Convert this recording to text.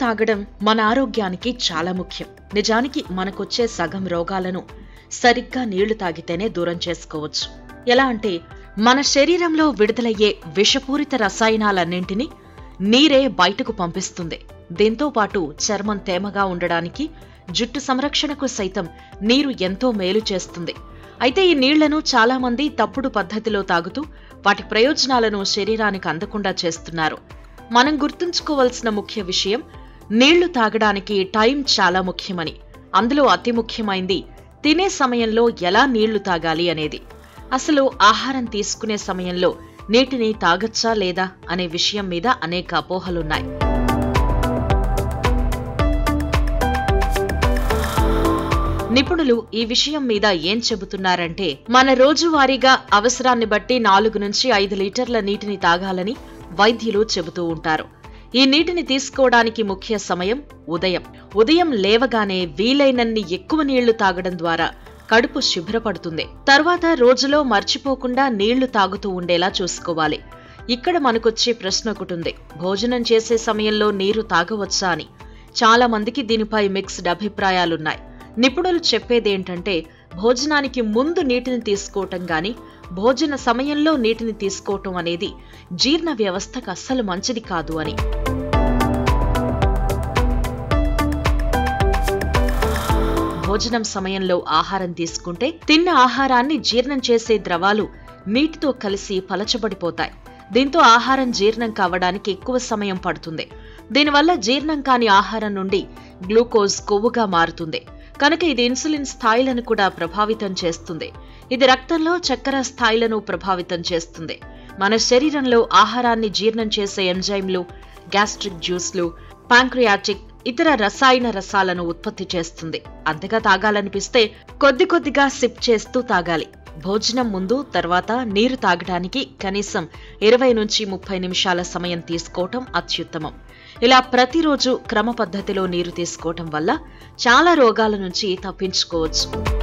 తాగడం మన ఆరోగ్యానికి చాలా ముఖ్యం నిజానికి మనకొచ్చే సగం రోగాలను సరిగ్గా నీళ్లు తాగితేనే దూరం చేసుకోవచ్చు ఎలా అంటే మన శరీరంలో విడుదలయ్యే విషపూరిత రసాయనాలన్నింటినీ నీరే బయటకు పంపిస్తుంది దీంతో పాటు చర్మం తేమగా ఉండడానికి జుట్టు సంరక్షణకు సైతం నీరు ఎంతో మేలు చేస్తుంది అయితే ఈ నీళ్లను చాలా మంది తప్పుడు పద్ధతిలో తాగుతూ వాటి ప్రయోజనాలను శరీరానికి అందకుండా చేస్తున్నారు మనం గుర్తుంచుకోవాల్సిన ముఖ్య విషయం నీళ్లు తాగడానికి టైం చాలా ముఖ్యమని అందులో అతి ముఖ్యమైంది తినే సమయంలో ఎలా నీళ్లు తాగాలి అనేది అసలు ఆహారం తీసుకునే సమయంలో నీటిని తాగచ్చా లేదా అనే విషయం మీద అనేక అపోహలున్నాయి నిపుణులు ఈ విషయం మీద ఏం చెబుతున్నారంటే మన రోజువారీగా అవసరాన్ని బట్టి నాలుగు నుంచి ఐదు లీటర్ల నీటిని తాగాలని వైద్యులు చెబుతూ ఉంటారు ఈ నీటిని తీసుకోవడానికి ముఖ్య సమయం ఉదయం ఉదయం లేవగానే వీలైనన్ని ఎక్కువ నీళ్లు తాగడం ద్వారా కడుపు శుభ్రపడుతుంది తర్వాత రోజులో మర్చిపోకుండా నీళ్లు తాగుతూ ఉండేలా చూసుకోవాలి ఇక్కడ మనకొచ్చే ప్రశ్న ఒకటుంది భోజనం చేసే సమయంలో నీరు తాగవచ్చా అని చాలా మందికి దీనిపై మిక్స్డ్ అభిప్రాయాలున్నాయి నిపుణులు చెప్పేదేంటంటే భోజనానికి ముందు నీటిని తీసుకోవటం గాని భోజన సమయంలో నీటిని తీసుకోవటం అనేది జీర్ణ వ్యవస్థకు అస్సలు మంచిది కాదు అని భోజనం సమయంలో ఆహారం తీసుకుంటే తిన్న ఆహారాన్ని జీర్ణం చేసే ద్రవాలు నీటితో కలిసి పలచబడిపోతాయి దీంతో ఆహారం జీర్ణం కావడానికి ఎక్కువ సమయం పడుతుంది దీనివల్ల జీర్ణం కాని ఆహారం నుండి గ్లూకోజ్ కొవ్వుగా మారుతుంది కనుక ఇది ఇన్సులిన్ స్థాయిలను కూడా ప్రభావితం చేస్తుంది ఇది రక్తంలో చక్కెర స్థాయిలను ప్రభావితం చేస్తుంది మన శరీరంలో ఆహారాన్ని జీర్ణం చేసే ఎంజైమ్లు గ్యాస్ట్రిక్ జ్యూస్లు పాంక్రియాటిక్ ఇతర రసాయన రసాలను ఉత్పత్తి చేస్తుంది అంతగా తాగాలనిపిస్తే కొద్ది కొద్దిగా సిప్ చేస్తూ తాగాలి భోజనం ముందు తర్వాత నీరు తాగడానికి కనీసం ఇరవై నుంచి ముప్పై నిమిషాల సమయం తీసుకోవటం అత్యుత్తమం ఇలా ప్రతిరోజు క్రమ పద్ధతిలో నీరు తీసుకోవటం వల్ల చాలా రోగాల నుంచి తప్పించుకోవచ్చు